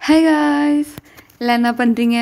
Hi guys எல்லாம் என்ன பண்ணுறீங்க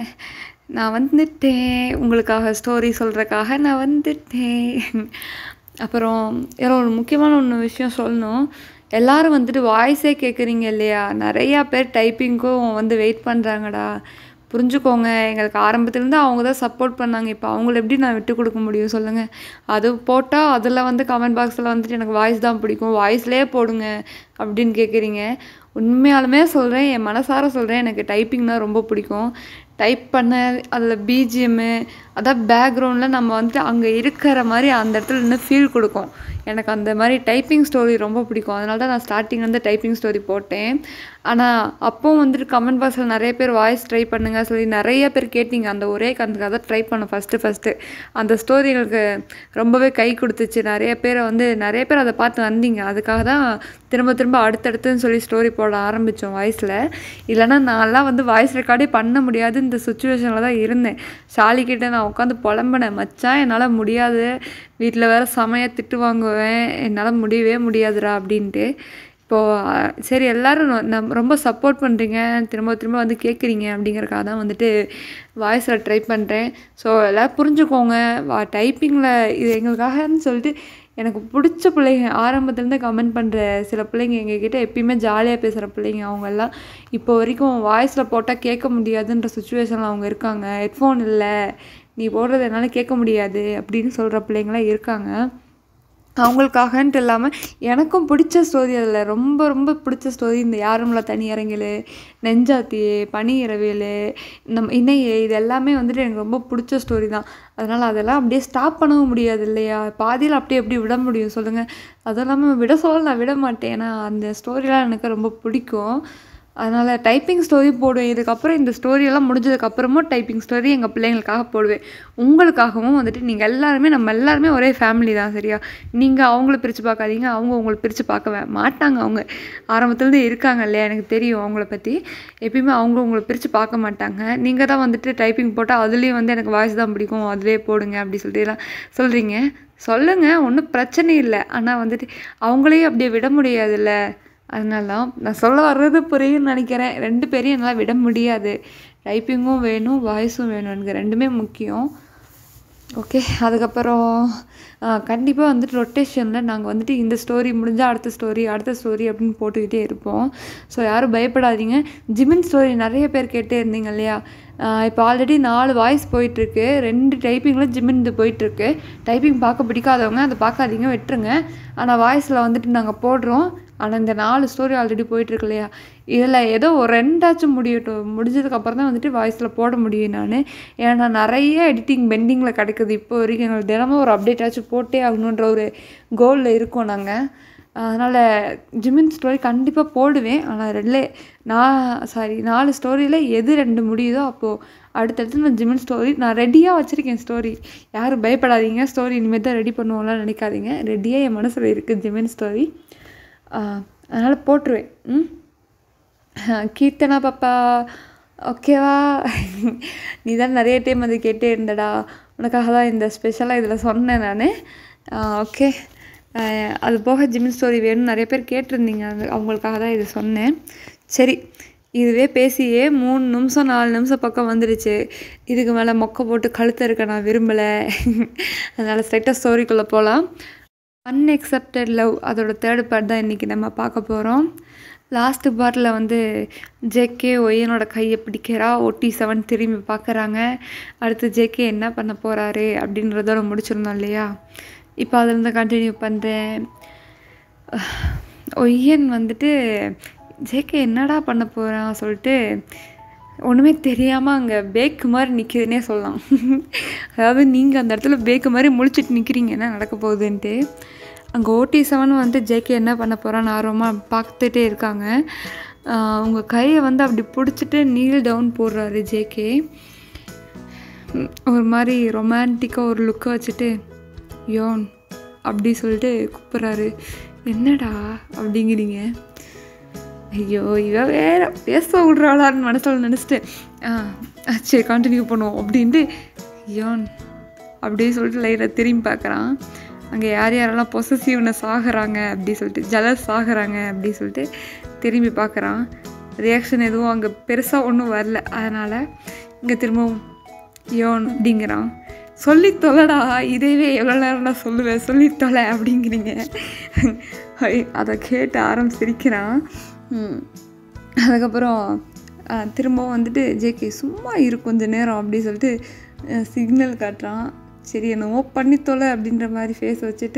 நான் வந்துட்டேன் உங்களுக்காக ஸ்டோரி சொல்கிறக்காக நான் வந்துட்டேன் அப்புறம் இதில் ஒரு முக்கியமான ஒன்று விஷயம் சொல்லணும் எல்லாரும் வந்துட்டு வாய்ஸே கேட்குறீங்க இல்லையா நிறையா பேர் டைப்பிங்க்கும் வந்து வெயிட் பண்ணுறாங்கடா புரிஞ்சுக்கோங்க எங்களுக்கு ஆரம்பத்துலேருந்து அவங்க தான் சப்போர்ட் பண்ணாங்க இப்போ அவங்கள எப்படி நான் விட்டு கொடுக்க முடியும் சொல்லுங்கள் அது போட்டால் அதில் வந்து கமெண்ட் பாக்ஸில் வந்துட்டு எனக்கு வாய்ஸ் தான் பிடிக்கும் வாய்ஸ்லேயே போடுங்க அப்படின்னு கேட்குறீங்க உண்மையாலுமே சொல்கிறேன் என் மனசார சொல்கிறேன் எனக்கு டைப்பிங்னா ரொம்ப பிடிக்கும் டைப் பண்ண அதில் பிஜிஎம்மு அதான் பேக்ரவுண்டில் நம்ம வந்துட்டு அங்கே இருக்கிற மாதிரி அந்த இடத்துல இன்னும் ஃபீல் கொடுக்கும் எனக்கு அந்த மாதிரி டைப்பிங் ஸ்டோரி ரொம்ப பிடிக்கும் அதனால தான் நான் ஸ்டார்டிங் வந்து டைப்பிங் ஸ்டோரி போட்டேன் ஆனால் அப்போவும் வந்துட்டு கமெண்ட் பாக்ஸில் நிறைய பேர் வாய்ஸ் ட்ரை பண்ணுங்க சொல்லி நிறைய பேர் கேட்டிங்க அந்த ஒரே காரணத்துக்காக தான் ட்ரை பண்ணேன் ஃபஸ்ட்டு ஃபஸ்ட்டு அந்த ஸ்டோரி எனக்கு ரொம்பவே கை கொடுத்துச்சு நிறைய பேரை வந்து நிறைய பேர் அதை பார்த்து வந்தீங்க அதுக்காக தான் திரும்ப திரும்ப அடுத்தடுத்துன்னு சொல்லி ஸ்டோரி போட ஆரம்பித்தோம் வாய்ஸில் இல்லைன்னா நான்லாம் வந்து வாய்ஸ் ரெக்கார்டே பண்ண முடியாது இந்த சுச்சுவேஷனில் தான் இருந்தேன் ஷாலிக்கிட்ட நான் உட்காந்து புலம்பினேன் மச்சான் என்னால் முடியாது வீட்டில் வேறு செமையாக திட்டு வாங்குவேன் என்னால் முடியவே முடியாதுடா அப்படின்ட்டு இப்போது சரி எல்லோரும் நம் ரொம்ப சப்போர்ட் பண்ணுறீங்க திரும்ப திரும்ப வந்து கேட்குறீங்க அப்படிங்கிறக்காக தான் வந்துட்டு வாய்ஸில் ட்ரை பண்ணுறேன் ஸோ எல்லோரும் புரிஞ்சுக்கோங்க வா டைப்பிங்கில் இது எங்களுக்காகன்னு சொல்லிட்டு எனக்கு பிடிச்ச பிள்ளைங்க ஆரம்பத்துலேருந்து கமெண்ட் பண்ணுற சில பிள்ளைங்க எங்ககிட்ட எப்பயுமே ஜாலியாக பேசுகிற பிள்ளைங்க அவங்கெல்லாம் இப்போ வரைக்கும் வாய்ஸில் போட்டால் கேட்க முடியாதுன்ற சுச்சுவேஷனில் அவங்க இருக்காங்க ஹெட்ஃபோன் இல்லை நீ போடுறது என்னால் கேட்க முடியாது அப்படின்னு சொல்கிற பிள்ளைங்களாம் இருக்காங்க அவங்களுக்காகன்ட்டு இல்லாமல் எனக்கும் பிடிச்ச ஸ்டோரி அதில் ரொம்ப ரொம்ப பிடிச்ச ஸ்டோரி இந்த யாரும்ல தனியரங்கில் நெஞ்சாத்தி பனி இரவியல் நம்ம இணைய இது எல்லாமே வந்துட்டு எனக்கு ரொம்ப பிடிச்ச ஸ்டோரி தான் அதனால் அதெல்லாம் அப்படியே ஸ்டாப் பண்ணவும் முடியாது இல்லையா பாதியில் அப்படியே எப்படி விட முடியும் சொல்லுங்கள் அதுவும் இல்லாமல் விட சொல்ல நான் விட மாட்டேன் ஏன்னா அந்த ஸ்டோரிலாம் எனக்கு ரொம்ப பிடிக்கும் அதனால் டைப்பிங் ஸ்டோரி போடுவேன் இதுக்கப்புறம் இந்த ஸ்டோரியெல்லாம் முடிஞ்சதுக்கப்புறமும் டைப்பிங் ஸ்டோரி எங்கள் பிள்ளைங்களுக்காக போடுவேன் உங்களுக்காகவும் வந்துட்டு நீங்கள் எல்லாருமே நம்ம எல்லாருமே ஒரே ஃபேமிலி தான் சரியா நீங்கள் அவங்கள பிரித்து பார்க்காதீங்க அவங்க உங்களை பிரித்து பார்க்க மாட்டாங்க அவங்க ஆரம்பத்துலேருந்து இருக்காங்க இல்லையா எனக்கு தெரியும் அவங்கள பற்றி எப்பயுமே அவங்க உங்களை பிரித்து பார்க்க மாட்டாங்க நீங்கள் தான் வந்துட்டு டைப்பிங் போட்டால் அதுலேயும் வந்து எனக்கு வாய்ஸ் தான் பிடிக்கும் அதிலே போடுங்க அப்படி சொல்லிட்டு எல்லாம் சொல்கிறீங்க சொல்லுங்கள் ஒன்றும் பிரச்சனை இல்லை ஆனால் வந்துட்டு அவங்களையும் அப்படியே விட முடியாதுல்ல அதனால தான் நான் சொல்ல வர்றது புரியும்னு நினைக்கிறேன் ரெண்டு பேரையும் என்னால் விட முடியாது டைப்பிங்கும் வேணும் வாய்ஸும் வேணும் எனக்கு ரெண்டுமே முக்கியம் ஓகே அதுக்கப்புறம் கண்டிப்பாக வந்துட்டு ரொட்டேஷனில் நாங்கள் வந்துட்டு இந்த ஸ்டோரி முடிஞ்சால் அடுத்த ஸ்டோரி அடுத்த ஸ்டோரி அப்படின்னு போட்டுக்கிட்டே இருப்போம் ஸோ யாரும் பயப்படாதீங்க ஜிமின் ஸ்டோரி நிறைய பேர் கேட்டே இருந்தீங்க இல்லையா இப்போ ஆல்ரெடி நாலு வாய்ஸ் போயிட்டுருக்கு ரெண்டு டைப்பிங்கில் ஜிமின் இது போயிட்டுருக்கு டைப்பிங் பார்க்க பிடிக்காதவங்க அதை பார்க்காதீங்க விட்டுருங்க ஆனால் வாய்ஸில் வந்துட்டு நாங்கள் போடுறோம் ஆனால் இந்த நாலு ஸ்டோரி ஆல்ரெடி போயிட்டுருக்கு இல்லையா இதில் ஏதோ ஒரு ரெண்டாச்சும் முடியட்டும் முடிஞ்சதுக்கப்புறம் தான் வந்துட்டு வாய்ஸில் போட முடியும் நான் ஏன்னா நிறைய எடிட்டிங் பெண்டிங்கில் கிடைக்குது இப்போ வரைக்கும் எங்களுக்கு தினமும் ஒரு அப்டேட்டாச்சும் போட்டே ஆகணுன்ற ஒரு கோலில் இருக்கோம் நாங்கள் அதனால் ஜிமின் ஸ்டோரி கண்டிப்பாக போடுவேன் ஆனால் ரெண்டுலே நான் சாரி நாலு ஸ்டோரியில் எது ரெண்டு முடியுதோ அப்போது அடுத்தடுத்து நான் ஜிமின் ஸ்டோரி நான் ரெடியாக வச்சுருக்கேன் ஸ்டோரி யாரும் பயப்படாதீங்க ஸ்டோரி இனிமேல் தான் ரெடி பண்ணுவோம்லாம் நினைக்காதீங்க ரெடியாக என் மனசில் இருக்குது ஜிமின் ஸ்டோரி அதனால் போட்டுருவேன் ம் கீர்த்தனா பாப்பா ஓகேவா நீ தான் நிறைய டைம் அது கேட்டே இருந்தடா உனக்காக தான் இந்த ஸ்பெஷலாக இதில் சொன்னேன் நான் ஓகே அது போக ஜிமின் ஸ்டோரி வேணும்னு நிறைய பேர் கேட்டிருந்தீங்க அது அவங்களுக்காக தான் இது சொன்னேன் சரி இதுவே பேசியே மூணு நிமிஷம் நாலு நிமிஷம் பக்கம் வந்துடுச்சு இதுக்கு மேலே மொக்கை போட்டு கழுத்த இருக்க நான் விரும்பலை அதனால் ஸ்ட்ரைட்டாக ஸ்டோரிக்குள்ளே போகலாம் அன்எக்செப்டட் லவ் அதோட தேர்ட் பார்ட் தான் இன்றைக்கி நம்ம பார்க்க போகிறோம் லாஸ்ட்டு பார்ட்டில் வந்து ஜேகே ஒய்யனோட கையை பிடிக்கிறா ஓட்டி செவன் திரும்பி பார்க்குறாங்க அடுத்து ஜேகே என்ன பண்ண போகிறாரு அப்படின்றதோட முடிச்சிருந்தோம் இல்லையா இப்போ அதுலேருந்து கண்டினியூ பண்ணுறேன் ஒய்யன் வந்துட்டு ஜேகே என்னடா பண்ண போகிறான் சொல்லிட்டு ஒன்றுமே தெரியாமல் அங்கே பேக்கு மாதிரி நிற்கிதுன்னே சொல்லலாம் அதாவது நீங்கள் அந்த இடத்துல பேக்கு மாதிரி முழிச்சிட்டு நிற்கிறீங்க என்ன நடக்க போகுதுன்ட்டு அங்கே ஓடி செவன் வந்து ஜேகே என்ன பண்ண போகிறான்னு ஆர்வமாக பார்த்துட்டே இருக்காங்க உங்கள் கையை வந்து அப்படி பிடிச்சிட்டு நீல் டவுன் போடுறாரு ஜேகே ஒரு மாதிரி ரொமான்டிக்காக ஒரு லுக்கை வச்சுட்டு யோன் அப்படி சொல்லிட்டு கூப்பிட்றாரு என்னடா அப்படிங்கிறீங்க ஐயோ இவ வேற பேச விட்றாளான்னு மனசில் நினச்சிட்டு ஆ சரி கண்டினியூ பண்ணுவோம் அப்படின்ட்டு யோன் அப்படியே சொல்லிட்டு லைட்டாக திரும்பி பார்க்குறான் அங்கே யார் யாரெல்லாம் பொசசிவ்னஸ் ஆகிறாங்க அப்படி சொல்லிட்டு ஜலஸ் ஆகிறாங்க அப்படி சொல்லிட்டு திரும்பி பார்க்குறான் ரியாக்ஷன் எதுவும் அங்கே பெருசாக ஒன்றும் வரல அதனால் இங்கே திரும்பவும் யோன் அப்படிங்கிறான் சொல்லி தொலைடா இதேவே எவ்வளோ நேரம் நான் சொல்லுவேன் சொல்லி தொலை அப்படிங்கிறீங்க ஐ- அதை கேட்டு ஆரம் சிரிக்கிறான் ம். அதுக்கப்புறம் ஆ, திரும்பவும் வந்துட்டு ஜேகே சும்மா இரு கொஞ்ச நேரம் அப்படி சொல்லிட்டு சிக்னல் காட்டுறான் சரி என்னவோ பண்ணி தொலை அப்படின்ற மாதிரி ஃபேஸ் வச்சுட்டு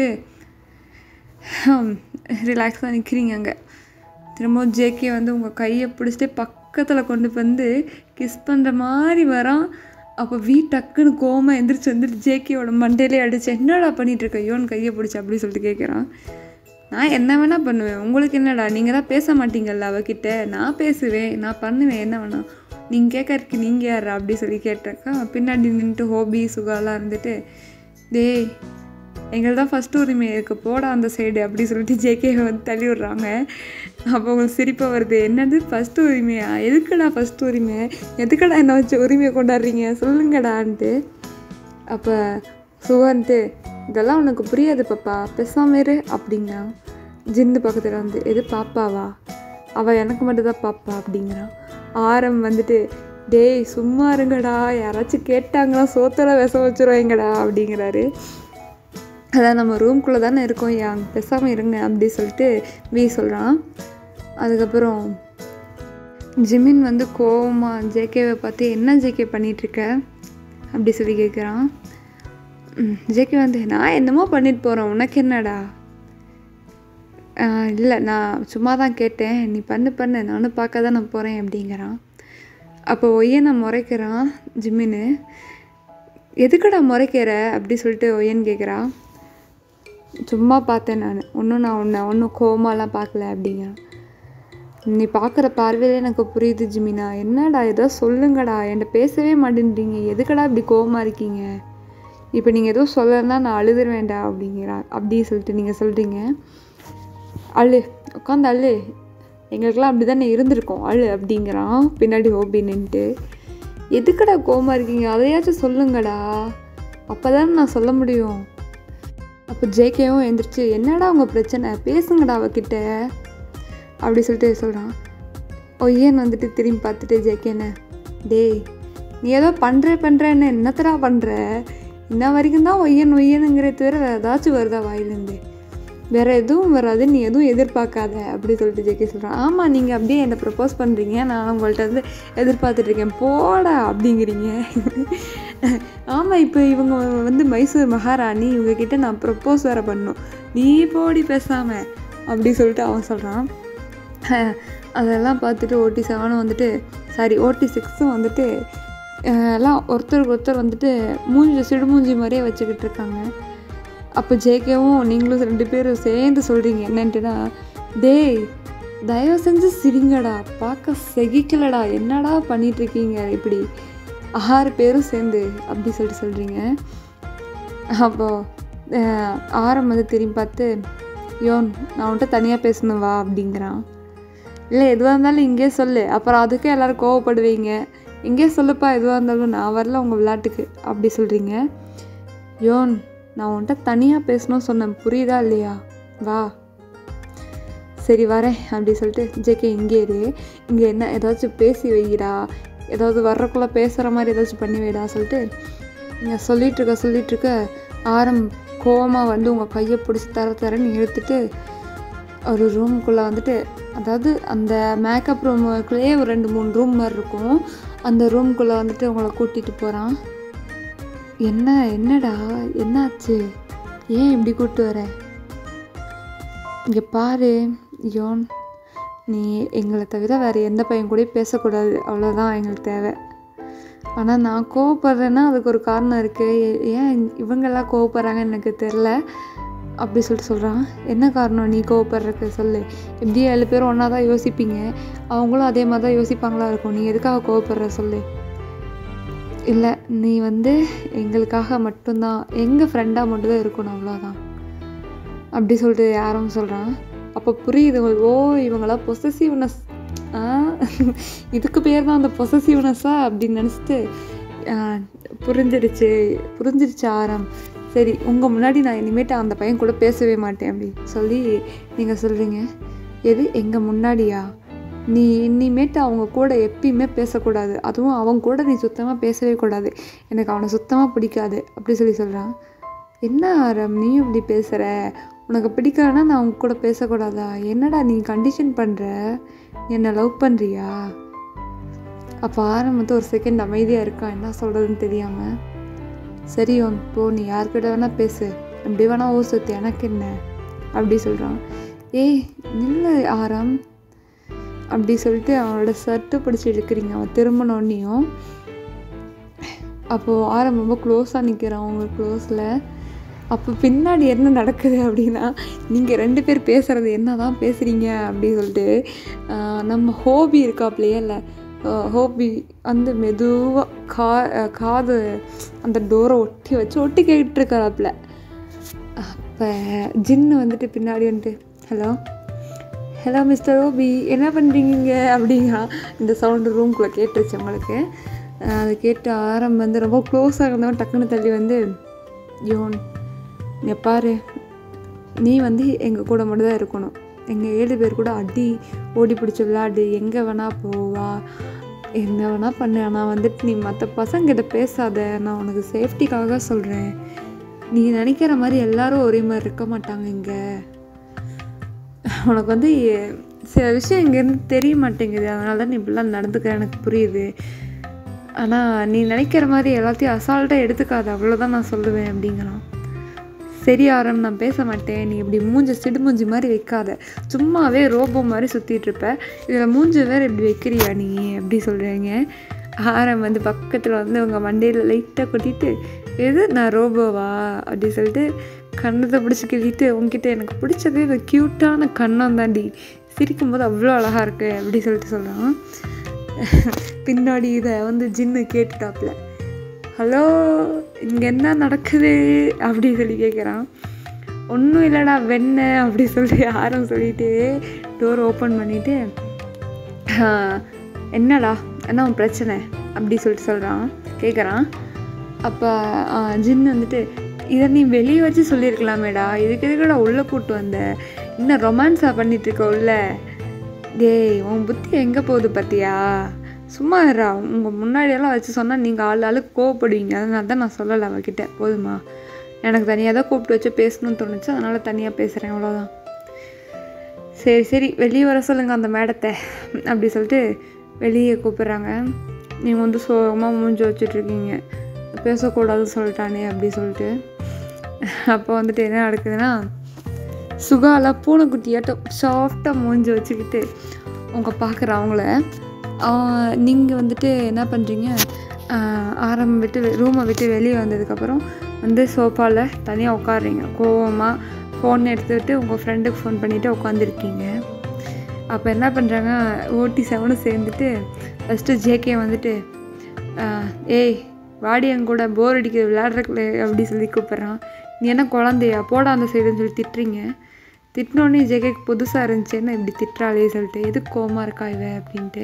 ரிலாக்ஸாக நிற்கிறீங்க அங்கே திரும்பவும் ஜேகே வந்து உங்கள் கையை பிடிச்சிட்டு பக்கத்தில் கொண்டு வந்து கிஸ் பண்ணுற மாதிரி வரான் அப்போ வீ டக்குன்னு கோமா எந்திரிச்சு வந்துட்டு ஜேகேயோட மண்டையிலே அடிச்சு என்னடா பண்ணிட்டு இருக்க யோன் கையை பிடிச்சி அப்படி சொல்லிட்டு கேட்குறான் நான் என்ன வேணால் பண்ணுவேன் உங்களுக்கு என்னடா நீங்கள் தான் பேச மாட்டீங்கல்ல அவகிட்ட நான் பேசுவேன் நான் பண்ணுவேன் என்ன வேணாம் நீங்கள் கேட்கறதுக்கு நீங்கள் யாரா அப்படி சொல்லி கேட்டக்கா பின்னாடி நின்றுட்டு ஹோபி சுகாலாம் இருந்துட்டு டேய் எங்கள் தான் ஃபஸ்ட் உரிமை இருக்கு போடா அந்த சைடு அப்படி சொல்லிட்டு ஜேகே வந்து தள்ளி விட்றாங்க அப்போ உங்களுக்கு சிரிப்பாக வருது என்னது ஃபஸ்ட் உரிமையா எதுக்குடா ஃபஸ்ட் உரிமை எதுக்குடா என்ன வச்சு உரிமையை கொண்டாடுறீங்க சொல்லுங்கடான்ட்டு அப்போ சுகன்ட்டு இதெல்லாம் உனக்கு புரியாது பாப்பா பேசாம இரு அப்படிங்கிறான் ஜிந்து பக்கத்தில் வந்து எது பாப்பாவா அவள் எனக்கு மட்டும்தான் பாப்பா அப்படிங்கிறான் ஆரம் வந்துட்டு டேய் சும்மா இருங்கடா யாராச்சும் கேட்டாங்கன்னா சோத்துல விச வச்சுருவாங்கடா அப்படிங்கிறாரு அதான் நம்ம ரூம்குள்ளே தானே இருக்கோம் யாங் பேசாமல் இருங்க அப்படி சொல்லிட்டு வி சொல்கிறான் அதுக்கப்புறம் ஜிமின் வந்து கோவமா ஜேகேவை பார்த்து என்ன ஜேகே பண்ணிகிட்ருக்க அப்படி சொல்லி கேட்குறான் ஜேகே வந்து நான் என்னமோ பண்ணிட்டு போகிறேன் உனக்கு என்னடா இல்லை நான் சும்மா தான் கேட்டேன் நீ பண்ணு பண்ணு நானும் பார்க்க தான் நான் போகிறேன் அப்படிங்கிறான் அப்போ ஒய்யனை முறைக்கிறான் ஜிம்மின்னு எதுக்குடா முறைக்கிற அப்படி சொல்லிட்டு ஒய்யன் கேட்குறான் சும்மா பார்த்தேன் நான் ஒன்றும் நான் உன்னை ஒன்றும் கோமாலாம் பார்க்கல அப்படிங்கிறான் நீ பார்க்குற பார்வையிலே எனக்கு புரியுது ஜிமினா என்னடா ஏதோ சொல்லுங்கடா என்கிட்ட பேசவே மாட்டேன்றீங்க எதுக்கடா இப்படி கோவமா இருக்கீங்க இப்போ நீங்கள் எதுவும் சொல்லலைன்னா நான் அழுதுருவேன்டா அப்படிங்கிறா அப்படி சொல்லிட்டு நீங்கள் சொல்கிறீங்க அழு உட்காந்து அழு எங்களுக்கெல்லாம் அப்படி தானே இருந்திருக்கோம் அழு அப்படிங்கிறான் பின்னாடி ஹோபி நின்ட்டு எதுக்குடா கோவமா இருக்கீங்க அதையாச்சும் சொல்லுங்கடா அப்போ நான் சொல்ல முடியும் அப்போ ஜேகேவும் எந்திரிச்சு என்னடா உங்கள் பிரச்சனை பேசுங்கடா அவகிட்ட அப்படி சொல்லிட்டு சொல்கிறான் ஒய்யன் வந்துட்டு திரும்பி பார்த்துட்டு ஜேகேன்னு டேய் நீ ஏதோ பண்ணுற பண்ணுறேன்னு என்னத்தடா பண்ணுற இன்ன வரைக்கும் தான் ஒய்யன் ஒய்யனுங்கிற தவிர வேறு ஏதாச்சும் வருதா வாயிலேருந்து வேறு எதுவும் வராது நீ எதுவும் எதிர்பார்க்காத அப்படி சொல்லிட்டு ஜேகே சொல்கிறான் ஆமாம் நீங்கள் அப்படியே என்னை ப்ரப்போஸ் பண்ணுறீங்க நான் உங்கள்கிட்ட வந்து எதிர்பார்த்துட்ருக்கேன் போடா அப்படிங்கிறீங்க ஆமாம் இப்போ இவங்க வந்து மைசூர் மகாராணி இவங்கக்கிட்ட நான் ப்ரப்போஸ் வேறு பண்ணணும் நீ போடி பேசாமல் அப்படி சொல்லிட்டு அவன் சொல்கிறான் அதெல்லாம் பார்த்துட்டு ஓடி செவனும் வந்துட்டு சாரி ஓடி சிக்ஸும் வந்துட்டு அஹ், எல்லாம் ஒருத்தருக்கு ஒருத்தர் வந்துட்டு மூஞ்சி சிடுமூஞ்சி மாதிரியே வச்சுக்கிட்டு இருக்காங்க அப்போ ஜேகேவும் நீங்களும் ரெண்டு பேரும் சேர்ந்து சொல்கிறீங்க என்னன்ட்டுனா டேய் தயவு செஞ்சு சிரிங்கடா பார்க்க செகிக்கலடா என்னடா பண்ணிட்டு இருக்கீங்க இப்படி ஆறு பேரும் சேர்ந்து அப்படி சொல்லிட்டு சொல்கிறீங்க அப்போது ஆரம் வந்து திரும்பி பார்த்து யோன் நான் உன்கிட்ட தனியாக பேசணும் வா அப்படிங்கிறான் இல்லை எதுவாக இருந்தாலும் இங்கே சொல்லு அப்புறம் அதுக்கே எல்லோரும் கோவப்படுவீங்க இங்கே சொல்லுப்பா எதுவாக இருந்தாலும் நான் வரல உங்கள் விளையாட்டுக்கு அப்படி சொல்கிறீங்க யோன் நான் உன்கிட்ட தனியாக பேசணும் சொன்னேன் புரியுதா இல்லையா வா சரி வரேன் அப்படி சொல்லிட்டு ஜேகே இங்கே இரு இங்கே என்ன ஏதாச்சும் பேசி வைடா ஏதாவது வர்றக்குள்ளே பேசுகிற மாதிரி ஏதாச்சும் பண்ணி வைடா சொல்லிட்டு நீங்கள் சொல்லிட்டு இருக்க சொல்லிட்டு இருக்க ஆரம் கோவமாக வந்து உங்கள் கையை பிடிச்சி தர தரன்னு இழுத்துட்டு ஒரு ரூமுக்குள்ளே வந்துட்டு அதாவது அந்த மேக்கப் ரூமுக்குள்ளேயே ஒரு ரெண்டு மூணு ரூம் மாதிரி இருக்கும் அந்த ரூம்குள்ளே வந்துட்டு உங்களை கூட்டிகிட்டு போகிறான் என்ன என்னடா என்னாச்சு ஏன் இப்படி கூப்பிட்டு வர இங்கே பாரு யோன் நீ எங்களை தவிர வேறு எந்த பையன் கூடயும் பேசக்கூடாது அவ்வளோதான் எங்களுக்கு தேவை ஆனால் நான் கோவப்படுறேன்னா அதுக்கு ஒரு காரணம் இருக்குது ஏன் இவங்கெல்லாம் கோவப்படுறாங்கன்னு எனக்கு தெரில அப்படி சொல்லிட்டு சொல்கிறான் என்ன காரணம் நீ கோவப்படுறதுக்கு சொல்லு எப்படியும் ஏழு பேரும் ஒன்றா தான் யோசிப்பீங்க அவங்களும் அதே மாதிரி தான் யோசிப்பாங்களா இருக்கும் நீ எதுக்காக கோவப்படுற சொல்லு இல்லை நீ வந்து எங்களுக்காக மட்டும்தான் எங்கள் ஃப்ரெண்டாக மட்டும்தான் இருக்கணும் அவ்வளோதான் அப்படி சொல்லிட்டு யாரும் சொல்கிறான் அப்போ புரியுது உங்களுக்கு, ஓ இவங்களாம் பொசசிவ்னஸ் ஆ இதுக்கு பேர் தான் அந்த பொசசிவ்னஸ்ஸா அப்படின்னு நினச்சிட்டு புரிஞ்சிடுச்சு புரிஞ்சிடுச்சு ஆரம் சரி உங்கள் முன்னாடி நான் இனிமேட்டு அந்த பையன் கூட பேசவே மாட்டேன் அப்படி சொல்லி நீங்கள் சொல்கிறீங்க எது எங்கள் முன்னாடியா நீ இனிமேட்டு அவங்க கூட எப்பயுமே பேசக்கூடாது அதுவும் அவங்க கூட நீ சுத்தமாக பேசவே கூடாது எனக்கு அவனை சுத்தமாக பிடிக்காது அப்படி சொல்லி சொல்கிறான் என்ன ஆரம் நீயும் இப்படி பேசுகிற உனக்கு பிடிக்கலன்னா நான் அவங்க கூட பேசக்கூடாதா என்னடா நீ கண்டிஷன் பண்ணுற என்னை லவ் பண்ணுறியா அப்போ ஆரம் வந்து ஒரு செகண்ட் அமைதியாக இருக்கான் என்ன சொல்கிறதுன்னு தெரியாமல் சரி உன் போ நீ யார்கிட்ட வேணால் பேசு எப்படி வேணால் ஊர் சுத்து எனக்கு என்ன அப்படி சொல்கிறான் ஏய் நில்லு ஆரம் அப்படி சொல்லிட்டு அவனோட ஷர்ட்டு பிடிச்சி இழுக்கிறீங்க அவன் திரும்பினோடனையும் அப்போது ஆரம் ரொம்ப க்ளோஸாக நிற்கிறான் அவங்க க்ளோஸில் அப்போ பின்னாடி என்ன நடக்குது அப்படின்னா நீங்கள் ரெண்டு பேர் பேசுகிறது என்ன தான் பேசுகிறீங்க அப்படின்னு சொல்லிட்டு ஆஹ் நம்ம ஹோபி இருக்காப்லையே இல்லை ஹோபி வந்து மெதுவாக கா ஆஹ் காது அந்த டோரை ஒட்டி வச்சு ஒட்டி கேட்டுருக்காராப்புல அப்போ ஜின்னு வந்துட்டு பின்னாடி வந்துட்டு ஹலோ ஹலோ மிஸ்டர் ஓபி என்ன பண்ணுறீங்க அப்படிங்கிறா இந்த சவுண்டு ரூம்குள்ளே கேட்டுருச்சு உங்களுக்கு அஹ் அது கேட்டு ஆரம் வந்து ரொம்ப க்ளோஸாக இருந்தவன் டக்குன்னு தள்ளி வந்து யோன் இங்க பாரு நீ வந்து எங்கள் கூட மட்டும் தான் இருக்கணும் எங்கள் ஏழு பேர் கூட அடி ஓடி பிடிச்சி விளையாடு எங்கே வேணால் போவா என்ன வேணால் பண்ணு ஆனால் வந்துட்டு நீ மற்ற பசங்கிட்ட பேசாத நான் உனக்கு சேஃப்டிக்காக சொல்கிறேன் நீ நினைக்கிற மாதிரி எல்லாரும் ஒரே மாதிரி இருக்க மாட்டாங்க இங்கே உனக்கு வந்து எ- சில விஷயம் இங்கேருந்து தெரிய மாட்டேங்குது அதனால தான் நீ இப்படிலாம் நடந்துக்கிற எனக்கு புரியுது ஆனால் நீ நினைக்கிற மாதிரி எல்லாத்தையும் அசால்ட்டாக எடுத்துக்காத அவ்வளோதான் நான் சொல்லுவேன் அப்படிங்கிறான் சரி ஆரம் நான் பேச மாட்டேன் நீ இப்படி மூஞ்ச சிடுமூஞ்சி மாதிரி வைக்காத சும்மாவே ரோபோ மாதிரி சுற்றிட்டு இருப்ப இதில் மூஞ்சி வேற இப்படி வைக்கிறியா நீ அப்படி சொல்கிறீங்க ஆரம் வந்து பக்கத்தில் வந்து உங்கள் மண்டையில் லைட்டாக கொட்டிட்டு எது நான் ரோபோவா அப்படி சொல்லிட்டு கண்ணத்தை பிடிச்சி கிள்ளிட்டு உங்ககிட்ட எனக்கு பிடிச்சதே இந்த க்யூட்டான கண்ணம் தாண்டி சிரிக்கும்போது அவ்வளோ அழகாக இருக்கு அப்படி சொல்லிட்டு சொல்கிறான் பின்னாடி இதை வந்து ஜின்னு கேட்டுட்டாப்புல ஹலோ இங்கே என்ன நடக்குது அப்படி சொல்லி கேட்குறான் ஒன்றும் இல்லைடா வெண்ண அப்படி சொல்லி ஆரம் சொல்லிட்டு டோர் ஓப்பன் பண்ணிவிட்டு என்னடா என்ன உன் பிரச்சனை அப்படி சொல்லிட்டு சொல்கிறான் கேட்குறான் அப்போ ஜின் வந்துட்டு இதை நீ வெளியே வச்சு சொல்லியிருக்கலாமேடா இதுக்கு எதுக்குடா உள்ளே கூட்டு வந்த இன்னும் ரொமான்ஸாக பண்ணிட்டு இருக்க உள்ள டேய் உன் புத்தி எங்கே போகுது பார்த்தியா சும்மா இருடா உங்கள் முன்னாடியெல்லாம் வச்சு சொன்னால் நீங்கள் ஆள் ஆளுக்கு கோவப்படுவீங்க அதனால தான் நான் சொல்லலை அவகிட்ட போதுமா எனக்கு தனியாக தான் கூப்பிட்டு வச்சு பேசணும்னு தோணுச்சு அதனால் தனியாக பேசுகிறேன் அவ்வளோதான் சரி சரி வெளியே வர சொல்லுங்க அந்த மேடத்தை அப்படி சொல்லிட்டு வெளியே கூப்பிட்றாங்க நீங்கள் வந்து சோகமாக மூஞ்சி வச்சுட்ருக்கீங்க பேசக்கூடாதுன்னு சொல்லிட்டானே அப்படி சொல்லிட்டு அப்போ வந்துட்டு என்ன நடக்குதுன்னா சுகாலா பூனைக்குட்டியாட்டம் சாஃப்டாக மூஞ்சி வச்சுக்கிட்டு அவங்க பார்க்குற அவங்கள நீங்கள் வந்துட்டு என்ன பண்ணுறீங்க ஆரம்பம் விட்டு ரூமை விட்டு வெளியே வந்ததுக்கப்புறம் வந்து சோஃபாவில் தனியாக உட்காடுறீங்க கோவமாக ஃபோன் எடுத்துக்கிட்டு உங்கள் ஃப்ரெண்டுக்கு ஃபோன் பண்ணிவிட்டு உட்காந்துருக்கீங்க அப்போ என்ன பண்ணுறாங்க ஓட்டி செவனும் சேர்ந்துட்டு ஃபஸ்ட்டு ஜேகே வந்துட்டு ஆஹ், ஏய் வாடி என் கூட போர் அடிக்குது விளையாடுறக்குல அப்படி சொல்லி கூப்பிட்றான் நீ என்ன குழந்தையா போடா அந்த சைடுன்னு சொல்லி திட்டுறீங்க திட்டினோடனே ஜேகேக்கு புதுசாக இருந்துச்சுன்னு இப்படி திட்டுறாளே சொல்லிட்டு எதுக்கு கோவமா இருக்கா இவ அப்படின்ட்டு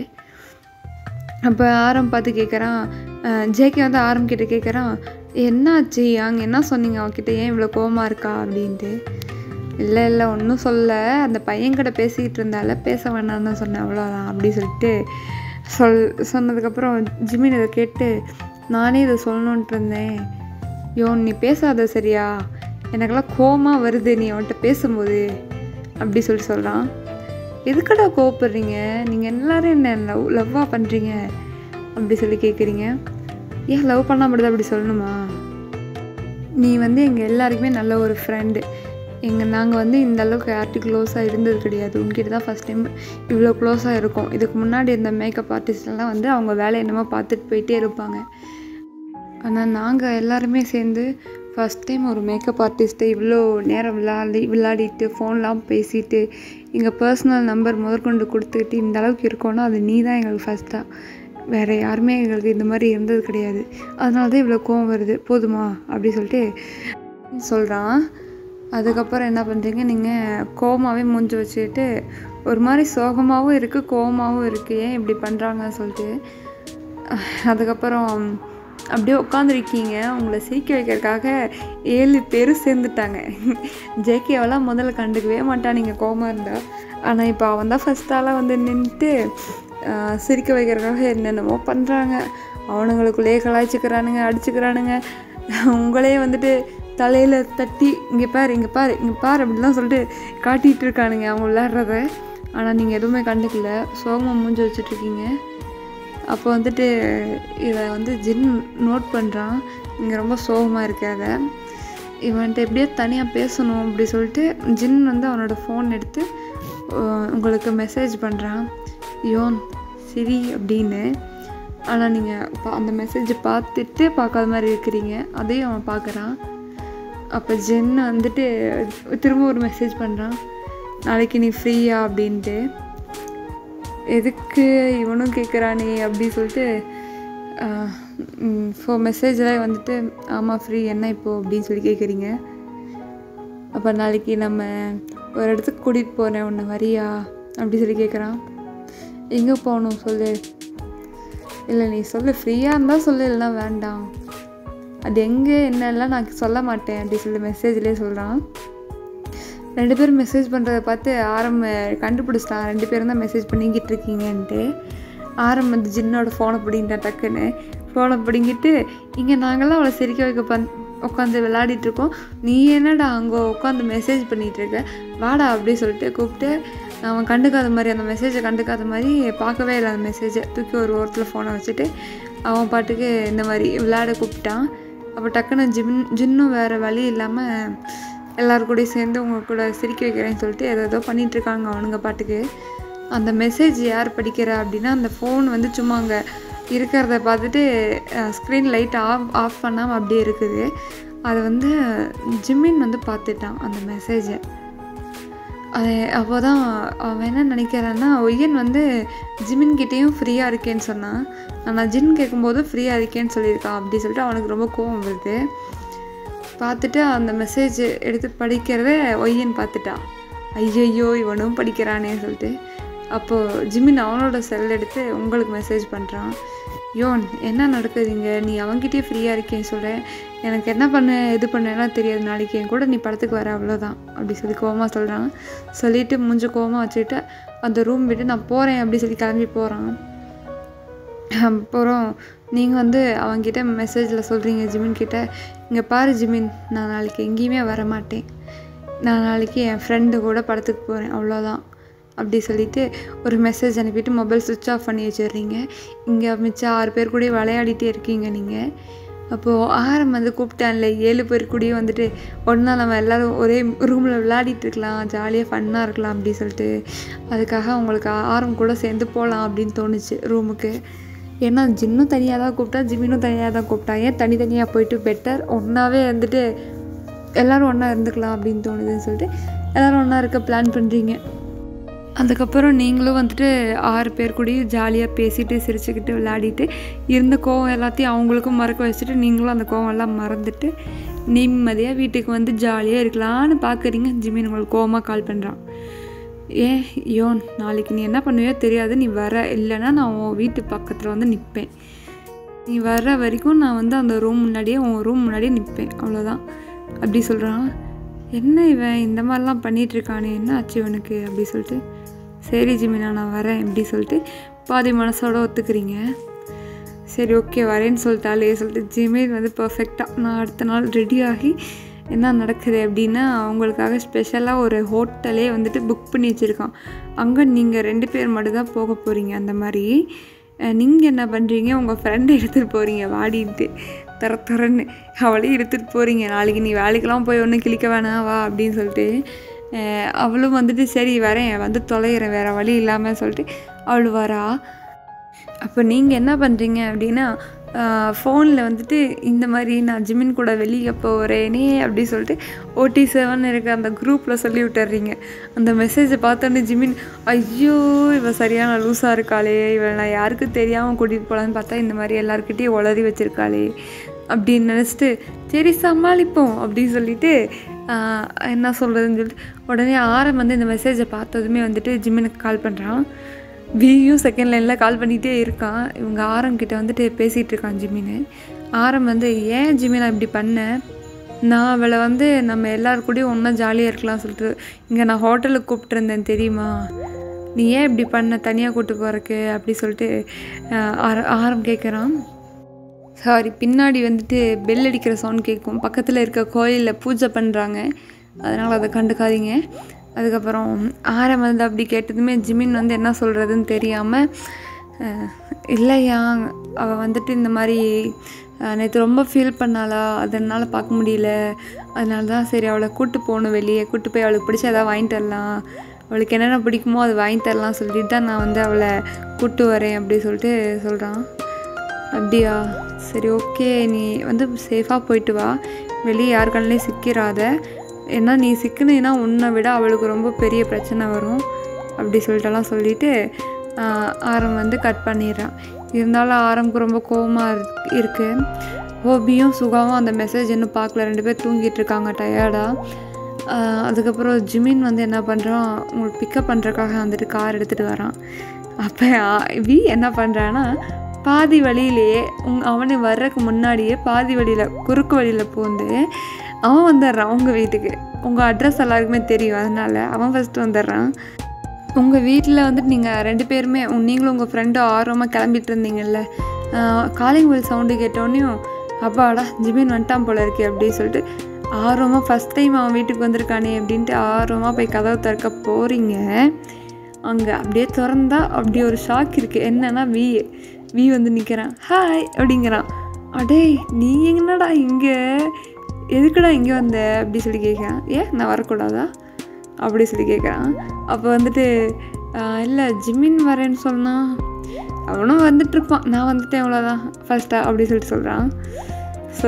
அப்போ ஆரம் பார்த்து கேட்குறான் ஜேகே வந்து ஆரம் கிட்ட கேட்குறான் என்னாச்சு அங்கே என்ன சொன்னீங்க அவகிட்ட ஏன் இவ்வளோ கோவமா இருக்கா அப்படின்ட்டு இல்லை இல்லை ஒன்றும் சொல்ல அந்த பையன்கிட்ட பேசிக்கிட்டு இருந்தால பேச வேணாம்னு தான் சொன்னேன் அவ்வளோதான் அப்படி சொல்லிட்டு சொல் சொன்னதுக்கப்புறம் ஜிமின் இதை கேட்டு நானே இதை சொல்லணுன்ட்டு இருந்தேன் யோன் நீ பேசாத சரியா எனக்கெல்லாம் கோவமா வருது நீ அவன்கிட்ட பேசும்போது அப்படி சொல்லி சொல்கிறான் எதுக்கடா கோவப்படுறீங்க நீங்கள் எல்லாரும் என்ன லவ் லவ்வாக பண்ணுறீங்க அப்படி சொல்லி கேட்குறீங்க ஏன் லவ் பண்ணால் மட்டும் அப்படி சொல்லணுமா நீ வந்து எங்கள் எல்லாருக்குமே நல்ல ஒரு ஃப்ரெண்டு எங்கள் நாங்கள் வந்து இந்த அளவுக்கு யார்கிட்ட க்ளோஸாக இருந்தது கிடையாது உங்ககிட்ட தான் ஃபஸ்ட் டைம் இவ்வளோ க்ளோஸாக இருக்கோம் இதுக்கு முன்னாடி இருந்த மேக்கப் ஆர்டிஸ்ட்லாம் வந்து அவங்க வேலை என்னமோ பார்த்துட்டு போயிட்டே இருப்பாங்க ஆனால் நாங்கள் எல்லாருமே சேர்ந்து ஃபஸ்ட் டைம் ஒரு மேக்கப் ஆர்டிஸ்ட்டை இவ்வளோ நேரம் விளையாடி விளையாடிட்டு ஃபோன்லாம் பேசிட்டு எங்கள் பர்சனல் நம்பர் முதற்கொண்டு கொடுத்துக்கிட்டு இந்த அளவுக்கு இருக்கோன்னா அது நீ தான் எங்களுக்கு ஃபஸ்ட்டாக வேறு யாருமே எங்களுக்கு இந்த மாதிரி இருந்தது கிடையாது அதனால தான் இவ்வளோ கோவம் வருது போதுமா அப்படி சொல்லிட்டு சொல்கிறான் அதுக்கப்புறம் என்ன பண்ணுறீங்க நீங்கள் கோவமாகவே மூஞ்சி வச்சுக்கிட்டு ஒரு மாதிரி சோகமாகவும் இருக்குது கோவமாகவும் இருக்குது ஏன் இப்படி பண்ணுறாங்கன்னு சொல்லிட்டு அதுக்கப்புறம் அப்படியே உட்காந்துருக்கீங்க உங்களை சிரிக்க வைக்கிறதுக்காக ஏழு பேர் சேர்ந்துட்டாங்க ஜேகேவெல்லாம் முதல்ல கண்டுக்கவே மாட்டா நீங்கள் கோவமாக இருந்தால் ஆனால் இப்போ அவன் தான் ஃபஸ்ட் ஆளாக வந்து நின்றுட்டு சிரிக்க வைக்கிறதுக்காக என்னென்னமோ பண்ணுறாங்க அவனுங்களுக்குள்ளேயே கலாய்ச்சிக்கிறானுங்க அடிச்சுக்கிறானுங்க உங்களே வந்துட்டு தலையில் தட்டி இங்கே பாரு இங்கே பாரு இங்கே பாரு அப்படிலாம் சொல்லிட்டு காட்டிகிட்டு இருக்கானுங்க அவங்க விளாட்றத ஆனால் நீங்கள் எதுவுமே கண்டுக்கல சோகமாக மூஞ்சி வச்சுட்ருக்கீங்க அப்போ வந்துட்டு இதை வந்து ஜின் நோட் பண்ணுறான் இங்கே ரொம்ப சோகமாக இருக்காத இவன்கிட்ட எப்படியோ தனியாக பேசணும் அப்படி சொல்லிட்டு ஜின் வந்து அவனோட ஃபோன் எடுத்து அஹ், உங்களுக்கு மெசேஜ் பண்ணுறான் யோன் சிரி அப்படின்னு ஆனால் நீங்கள் அந்த மெசேஜை பார்த்துட்டு பார்க்காத மாதிரி இருக்கிறீங்க அதையும் அவன் பார்க்குறான் அப்போ ஜென் வந்துட்டு திரும்ப ஒரு மெசேஜ் பண்ணுறான் நாளைக்கு நீ ஃப்ரீயா அப்படின்ட்டு எதுக்கு இவனும் கேட்குறானே அப்படி சொல்லிட்டு ஸோ மெசேஜில் வந்துட்டு ஆமாம் ஃப்ரீ என்ன இப்போது அப்படின்னு சொல்லி கேட்குறீங்க அப்போ நாளைக்கு நம்ம ஒரு இடத்துக்கு கூட்டிகிட்டு போகிறேன் உன்னை வரியா அப்படி சொல்லி கேட்குறான் எங்கே போகணும் சொல்லு இல்லை நீ சொல்லு ஃப்ரீயாக இருந்தால் சொல்லு இல்லைனா வேண்டாம் அது எங்கே என்னெல்லாம் நான் சொல்ல மாட்டேன் அப்படி சொல்லி மெசேஜ்லேயே சொல்கிறான் ரெண்டு பேரும் மெசேஜ் பண்ணுறத பார்த்து ஆரம்ப கண்டுபிடிச்சிட்டான் ரெண்டு பேரும் தான் மெசேஜ் பண்ணிக்கிட்டு இருக்கீங்கன்ட்டு ஆரம் வந்து ஜின்னோட ஃபோனை பிடிங்கிட்டான் டக்குன்னு ஃபோனை பிடிங்கிட்டு இங்கே நாங்களாம் அவளை சிரிக்க வைக்க பந் உட்காந்து விளையாடிட்டு இருக்கோம் நீ என்னடா அங்கே உட்காந்து மெசேஜ் பண்ணிகிட்டு இருக்க வாடா அப்படி சொல்லிட்டு கூப்பிட்டு அவன் கண்டுக்காத மாதிரி அந்த மெசேஜை கண்டுக்காத மாதிரி பார்க்கவே இல்லை அந்த மெசேஜை தூக்கி ஒரு ஓரத்தில் ஃபோனை வச்சுட்டு அவன் பாட்டுக்கு இந்த மாதிரி விளையாட கூப்பிட்டான் அப்போ டக்குன்னு ஜின் ஜின்னும் வேறு வழி இல்லாமல் எல்லாரு கூடயும் சேர்ந்து உங்க கூட சிரிக்க வைக்கிறேன்னு சொல்லிட்டு ஏதோ ஏதோ பண்ணிட்டு இருக்காங்க அவனுங்க பாட்டுக்கு அந்த மெசேஜ் யார் படிக்கிறா அப்படின்னா அந்த ஃபோன் வந்து சும்மா அங்கே இருக்கிறத பார்த்துட்டு ஸ்க்ரீன் லைட் ஆஃப் ஆஃப் பண்ணாமல் அப்படியே இருக்குது அதை வந்து ஜிம்மின் வந்து பார்த்துட்டான் அந்த மெசேஜை அது அப்போ தான் அவன் என்ன நினைக்கிறான்னா ஒய்யன் வந்து ஜிமின் கிட்டேயும் ஃப்ரீயாக இருக்கேன்னு சொன்னான் ஆனால் ஜின் கேட்கும்போது ஃப்ரீயாக இருக்கேன்னு சொல்லியிருக்கான் அப்படி சொல்லிட்டு அவனுக்கு ரொம்ப கோவம் வருது பார்த்துட்டு அந்த மெசேஜ் எடுத்து படிக்கிறத ஒய்யன் பார்த்துட்டான் ஐயையோ இவனும் படிக்கிறானே சொல்லிட்டு அப்போது ஜிமின் அவனோட செல் எடுத்து உங்களுக்கு மெசேஜ் பண்ணுறான் யோன் என்ன நடக்குதுங்க நீ அவன்கிட்டயே ஃப்ரீயாக இருக்கேன்னு சொல்கிறேன் எனக்கு என்ன பண்ண இது பண்ணேன்னா தெரியாது நாளைக்கு என் கூட நீ படத்துக்கு வர அவ்வளோதான் அப்படி சொல்லி கோவமாக சொல்கிறான் சொல்லிட்டு மூஞ்ச கோவமாக வச்சுக்கிட்டு அந்த ரூம் விட்டு நான் போகிறேன் அப்படி சொல்லி கிளம்பி போகிறான் அப்புறம் நீங்கள் வந்து அவன்கிட்ட மெசேஜில் சொல்கிறீங்க ஜிமின் கிட்ட இங்கே பாரு ஜிமின் நான் நாளைக்கு எங்கேயுமே வர மாட்டேன் நான் நாளைக்கு என் ஃப்ரெண்டு கூட படத்துக்கு போகிறேன் அவ்வளோதான் அப்படி சொல்லிட்டு ஒரு மெசேஜ் அனுப்பிட்டு மொபைல் சுவிட்ச் ஆஃப் பண்ணி வச்சிடுறீங்க இங்கே மிச்சம் ஆறு பேர் கூட விளையாடிட்டே இருக்கீங்க நீங்கள் அப்போது ஆரம் வந்து கூப்பிட்டான்ல ஏழு பேர் கூடயும் வந்துட்டு ஒன்றா நம்ம எல்லோரும் ஒரே ரூமில் விளையாடிட்டு இருக்கலாம் ஜாலியாக ஃபன்னாக இருக்கலாம் அப்படி சொல்லிட்டு அதுக்காக உங்களுக்கு ஆரம் கூட சேர்ந்து போகலாம் அப்படின்னு தோணுச்சு ரூமுக்கு ஏன்னா ஜின்னும் தனியாக தான் கூப்பிட்டா ஜிமினும் தனியாக தான் கூப்பிட்டா ஏன் தனித்தனியாக போயிட்டு பெட்டர் ஒன்றாவே வந்துட்டு எல்லோரும் ஒன்றா இருந்துக்கலாம் அப்படின்னு தோணுதுன்னு சொல்லிட்டு எல்லோரும் ஒன்றா இருக்க பிளான் பண்ணுறீங்க அதுக்கப்புறம் நீங்களும் வந்துட்டு ஆறு பேர் கூடயும் ஜாலியாக பேசிட்டு சிரிச்சுக்கிட்டு விளையாடிட்டு இருந்த கோவம் எல்லாத்தையும் அவங்களுக்கும் மறக்க வச்சுட்டு நீங்களும் அந்த கோவம் எல்லாம் மறந்துட்டு நிம்மதியாக வீட்டுக்கு வந்து ஜாலியாக இருக்கலாம்னு பார்க்குறீங்க ஜிமின் உங்களுக்கு கோவமாக கால் பண்ணுறான் ஏன் யோன் நாளைக்கு நீ என்ன பண்ணுவியோ தெரியாது நீ வர இல்லைன்னா நான் உன் வீட்டு பக்கத்தில் வந்து நிற்பேன் நீ வர்ற வரைக்கும் நான் வந்து அந்த ரூம் முன்னாடியே உன் ரூம் முன்னாடியே நிற்பேன் அவ்வளோதான் அப்படி சொல்கிறான் என்ன இவன் இந்த மாதிரிலாம் பண்ணிட்டு இருக்கானே என்ன ஆச்சு இவனுக்கு அப்படி சொல்லிட்டு சரி ஜிமினா நான் வரேன் இப்படி சொல்லிட்டு பாதி மனசோட ஒத்துக்கிறீங்க சரி ஓகே வரேன்னு சொல்லிட்டாலே சொல்லிட்டு ஜிமின் வந்து பர்ஃபெக்டாக நான் அடுத்த நாள் ரெடி ஆகி என்ன நடக்குது அப்படின்னா அவங்களுக்காக ஸ்பெஷலாக ஒரு ஹோட்டலே வந்துட்டு புக் பண்ணி வச்சுருக்கான் அங்கே நீங்கள் ரெண்டு பேர் மட்டும்தான் போக போகிறீங்க அந்த மாதிரி நீங்கள் என்ன பண்ணுறீங்க உங்கள் ஃப்ரெண்டை எடுத்துகிட்டு போகிறீங்க வாடின்ட்டு தர தரன்னு அவளையும் எடுத்துகிட்டு போகிறீங்க நாளைக்கு நீ வேலைக்கெல்லாம் போய் ஒன்றும் கிழிக்க வேணாம் வா அப்படின்னு சொல்லிட்டு அஹ் அவளும் வந்துட்டு சரி வரேன் வந்து தொலைகிறேன் வேறு வழி இல்லாமல் சொல்லிட்டு அவள் வரா அப்போ நீங்கள் என்ன பண்ணுறீங்க அப்படின்னா ஃபோனில் வந்துட்டு இந்த மாதிரி நான் ஜிமின் கூட வெளியே போகிறேனே அப்படி சொல்லிட்டு ஓடி செவன் இருக்க அந்த குரூப்பில் சொல்லி விட்டுறீங்க அந்த மெசேஜை பார்த்தோன்னே ஜிமின் ஐயோ இவள் சரியான லூஸாக இருக்காளே இவள் நான் யாருக்கும் தெரியாமல் கூட்டிகிட்டு போகலான்னு பார்த்தா இந்த மாதிரி எல்லாருக்கிட்டேயும் உளறி வச்சிருக்காளே அப்படின்னு நினச்சிட்டு சரி சமாளிப்போம் அப்படின்னு சொல்லிட்டு ஆஹ், என்ன சொல்கிறதுன்னு சொல்லிட்டு உடனே ஆரம் வந்து இந்த மெசேஜை பார்த்ததுமே வந்துட்டு ஜிம்மினுக்கு கால் பண்ணுறான் வியும் செகண்ட் லைனில் கால் பண்ணிகிட்டே இருக்கான் இவங்க ஆரம் கிட்ட வந்துட்டு பேசிகிட்டு இருக்கான் ஜிமின்னு ஆரம் வந்து ஏன் ஜிமினா இப்படி பண்ண நான் அவளை வந்து நம்ம எல்லார் கூடயும் ஒன்றா ஜாலியாக இருக்கலாம் சொல்லிட்டு இங்கே நான் ஹோட்டலுக்கு கூப்பிட்டுருந்தேன் தெரியுமா நீ ஏன் இப்படி பண்ண தனியாக கூட்டு போகிறக்கு அப்படி சொல்லிட்டு ஆஹ் ஆர- ஆரம் கேட்குறான் சாரி பின்னாடி வந்துட்டு பெல் அடிக்கிற சவுண்ட் கேட்கும் பக்கத்தில் இருக்க கோயிலில் பூஜை பண்ணுறாங்க அதனால் அதை கண்டுக்காதீங்க அதுக்கப்புறம் ஆரம் வந்து அப்படி கேட்டதுமே ஜிமின் வந்து என்ன சொல்கிறதுன்னு தெரியாமல் இல்லையா அவள் வந்துட்டு இந்த மாதிரி நேற்று ரொம்ப ஃபீல் பண்ணாளா அதனால் பார்க்க முடியல அதனால தான் சரி அவளை கூட்டு போகணும் வெளியே கூட்டு போய் அவளுக்கு பிடிச்ச எதாவது வாங்கிட்டு வரலாம் அவளுக்கு என்னென்ன பிடிக்குமோ அதை வாங்கி தரலாம் சொல்லிட்டு தான் நான் வந்து அவளை கூட்டு வரேன் அப்படி சொல்லிட்டு சொல்கிறான் அப்படியா சரி ஓகே நீ வந்து சேஃபாக போயிட்டு வா வெளியே யார் கண்ணிலையும் சிக்கிராத ஏன்னா நீ சிக்கினீன்னா உன்னை விட அவளுக்கு ரொம்ப பெரிய பிரச்சனை வரும் அப்படி சொல்லிட்டெல்லாம் சொல்லிட்டு ஆஹ், ஆரம் வந்து கட் பண்ணிடுறான் இருந்தாலும் ஆரம்க்கு ரொம்ப கோவமாக இருக்கு ஹோபியும் சுகாவும் அந்த மெசேஜ் இன்னும் பார்க்கல ரெண்டு பேர் தூங்கிட்டு இருக்காங்க டயர்டாக அதுக்கப்புறம் ஜிமின் வந்து என்ன பண்ணுறான் உங்களுக்கு பிக்கப் பண்ணுறக்காக வந்துட்டு கார் எடுத்துகிட்டு வரான் அப்போ வி என்ன பண்ணுறான்னா பாதி வழியிலேயே உங் அவனை வர்றதுக்கு முன்னாடியே பாதி வழியில் குறுக்கு வழியில் பூந்து அவன் வந்துடுறான் உங்கள் வீட்டுக்கு உங்கள் அட்ரஸ் எல்லாருக்குமே தெரியும் அதனால் அவன் ஃபஸ்ட்டு வந்துடுறான் உங்கள் வீட்டில் வந்துட்டு நீங்கள் ரெண்டு பேருமே உங்க- நீங்களும் உங்கள் ஃப்ரெண்டும் ஆர்வமாக கிளம்பிட்டு இருந்தீங்கல்ல காலிங் பெல் சவுண்டு கேட்டோடனையும் அப்பாடா ஜிமின் வந்துட்டான் போல இருக்கே அப்படின்னு சொல்லிட்டு ஆர்வமாக ஃபஸ்ட் டைம் அவன் வீட்டுக்கு வந்திருக்கானே அப்படின்ட்டு ஆர்வமாக போய் கதவை திறக்க போகிறீங்க அங்கே அப்படியே திறந்தா அப்படி ஒரு ஷாக் இருக்குது என்னன்னா வி வி வந்து நிற்கிறான் ஹாய் அப்படிங்கிறான் அடே நீ என்னடா இங்கே எதுக்குடா இங்கே வந்த அப்படி சொல்லி கேட்குறான் ஏன் நான் வரக்கூடாதா அப்படி சொல்லி கேட்குறான் அப்போ வந்துட்டு இல்லை ஜிம்மின் வரேன்னு சொன்னா அவனும் வந்துட்டுருப்பான் நான் வந்துட்டேன் அவ்வளோதான் ஃபஸ்ட்டாக அப்படி சொல்லிட்டு சொல்கிறான் ஸோ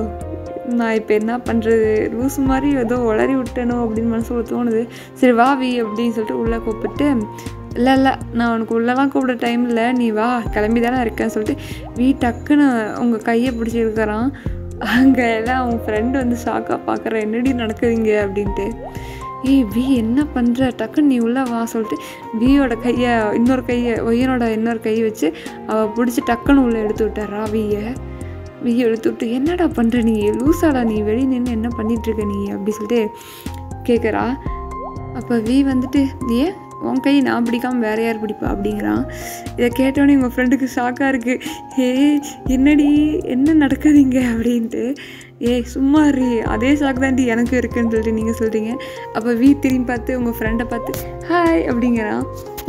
நான் இப்போ என்ன பண்ணுறது லூஸ் மாதிரி ஏதோ உளறி விட்டேனோ அப்படின்னு மனசுல தோணுது சரி வா வி அப்படின்னு சொல்லிட்டு உள்ளே கூப்பிட்டு இல்லை இல்லை நான் உனக்கு உள்ளெல்லாம் கூப்பிட டைம் இல்லை நீ வா கிளம்பி தானே இருக்கேன்னு சொல்லிட்டு வீ டக்குன்னு உங்கள் கையை பிடிச்சி இருக்கிறான் அங்கே எல்லாம் அவன் ஃப்ரெண்டு வந்து ஷாக்காக பார்க்குறேன் என்னடி நடக்குதுங்க அப்படின்ட்டு ஏய் வி என்ன பண்ணுற டக்குன்னு நீ உள்ளே வா சொல்லிட்டு வியோட கையை இன்னொரு கையை ஒய்யனோட இன்னொரு கையை வச்சு அவள் பிடிச்சி டக்குன்னு உள்ளே எடுத்து விட்டாரா வியை வியை எடுத்து விட்டு என்னடா பண்ணுற நீ லூசாடா நீ வெளியே நின்று என்ன பண்ணிட்டு இருக்க நீ அப்படி சொல்லிட்டு கேட்குறா அப்போ வி வந்துட்டு ஏன் உன் கை நான் பிடிக்காம வேற யார் பிடிப்பா அப்படிங்கிறான் இதை கேட்டோன்னே உங்கள் ஃப்ரெண்டுக்கு ஷாக்காக இருக்குது ஏ என்னடி என்ன நடக்குதுங்க அப்படின்ட்டு ஏய் சும்மா இரு அதே ஷாக் தாண்டி எனக்கு இருக்குன்னு சொல்லிட்டு நீங்கள் சொல்கிறீங்க அப்போ வீ திரும்பி பார்த்து உங்கள் ஃப்ரெண்டை பார்த்து ஹாய் அப்படிங்கிறான்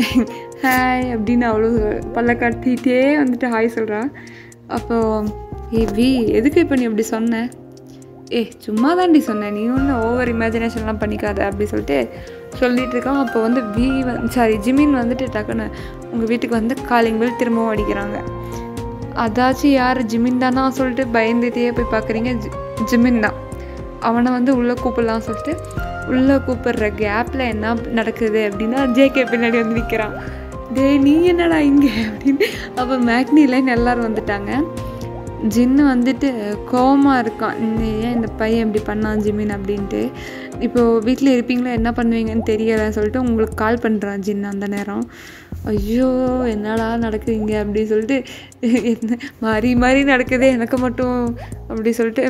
ஹாய் அப்படின்னு அவ்வளோ பல்ல காட்டிகிட்டே வந்துட்டு ஹாய் சொல்கிறான் அப்போது ஏ வி எதுக்கு இப்போ நீ அப்படி சொன்ன ஏ சும்மா தாண்டி சொன்னேன் நீ ஒன்றும் ஓவர் இமேஜினேஷன்லாம் பண்ணிக்காத அப்படி சொல்லிட்டு சொல்லிட்டு இருக்கான் அப்போ வந்து வி வந்து சாரி ஜிமின் வந்துட்டு டக்குன்னு உங்கள் வீட்டுக்கு வந்து காலிங் பெல் திரும்பவும் அடிக்கிறாங்க அதாச்சும் யார் ஜிமின் தானா சொல்லிட்டு பயந்துட்டே போய் பார்க்குறீங்க ஜி ஜிமின் தான் அவனை வந்து உள்ளே கூப்பிடலாம் சொல்லிட்டு உள்ளே கூப்பிடுற கேப்பில் என்ன நடக்குது அப்படின்னா ஜேகே பின்னாடி வந்து நிற்கிறான் டேய் நீ என்னடா இங்கே அப்படின்னு அப்போ மேக்னிலைன் எல்லாரும் வந்துட்டாங்க ஜின்னு வந்துட்டு கோவமாக இருக்கான் இந்த ஏன் இந்த பையன் இப்படி பண்ணான் ஜிமின் அப்படின்ட்டு இப்போது வீட்டில் இருப்பீங்களா என்ன பண்ணுவீங்கன்னு தெரியலைன்னு சொல்லிட்டு உங்களுக்கு கால் பண்ணுறான் ஜின் அந்த நேரம் ஐயோ என்னடா நடக்குதுங்க அப்படி சொல்லிட்டு என்ன மாறி மாறி நடக்குதே எனக்கு மட்டும் அப்படி சொல்லிட்டு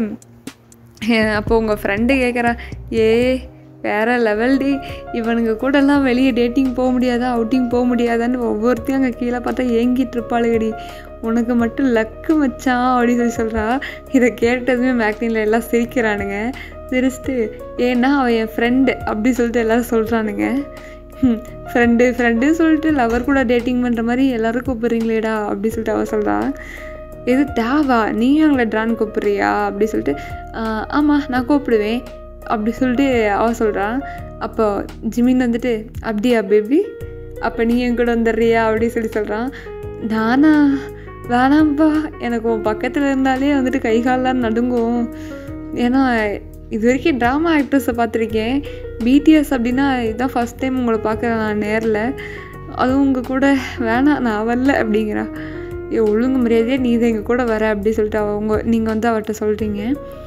அஹ் அப்போ உங்கள் ஃப்ரெண்டு கேட்குறா ஏ வேற லெவல் டி இவனுங்க கூடலாம் வெளியே டேட்டிங் போக முடியாதா அவுட்டிங் போக முடியாதான்னு ஒவ்வொருத்தையும் அங்கே கீழே பார்த்தா ஏங்கிட்டு இருப்பாளுகடி உனக்கு மட்டும் லக்கு மச்சான் அப்படின்னு சொல்லி சொல்கிறா இதை கேட்டதுமே மேக்னியில் எல்லாம் சிரிக்கிறானுங்க சிரிச்சிட்டு ஏன்னா அவன் என் ஃப்ரெண்டு அப்படி சொல்லிட்டு எல்லாரும் சொல்கிறானுங்க ஃப்ரெண்டு ஃப்ரெண்டு சொல்லிட்டு லவர் கூட டேட்டிங் பண்ணுற மாதிரி எல்லாரும் கூப்பிட்றீங்களேடா அப்படி சொல்லிட்டு அவ சொல்கிறா இது டாவா நீ அவங்கள ட்ரான் கூப்பிட்றியா அப்படி சொல்லிட்டு "ஆஹ், ஆமாம் நான் கூப்பிடுவேன் அப்படி சொல்லிட்டு அவ சொல்கிறான் அப்போ ஜிமின் வந்துட்டு அப்படியா பேபி அப்போ நீ என் கூட வந்துடுறியா அப்படி சொல்லி சொல்கிறான் நானா வேணாம்ப்பா எனக்கு உன் பக்கத்தில் இருந்தாலே வந்துட்டு கை கால்லாம் நடுங்கும் ஏன்னா இது வரைக்கும் ட்ராமா ஆக்ட்ரஸை பார்த்துருக்கேன் பிடிஎஸ் அப்படின்னா இதுதான் ஃபஸ்ட் டைம் உங்களை பார்க்குறேன் நான் நேரில் அதுவும் உங்கள் கூட வேணாம் நான் வரல அப்படிங்கிறா ஏ ஒழுங்கு மரியாதையே நீ தான் எங்கள் கூட வர அப்படி சொல்லிட்டு அவங்க நீங்கள் வந்து அவர்கிட்ட சொல்கிறீங்க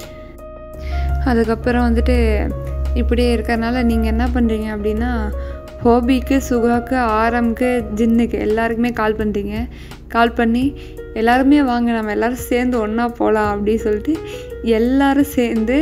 அதுக்கப்புறம் வந்துட்டு இப்படியே இருக்கறனால நீங்கள் என்ன பண்ணுறீங்க அப்படின்னா ஹோபிக்கு சுகாக்கு ஆரம்க்கு ஜின்னுக்கு எல்லாருக்குமே கால் பண்ணுறீங்க கால் பண்ணி எல்லாருமே வாங்க நம்ம எல்லாரும் சேர்ந்து ஒன்றா போகலாம் அப்படின்னு சொல்லிட்டு எல்லாரும் சேர்ந்து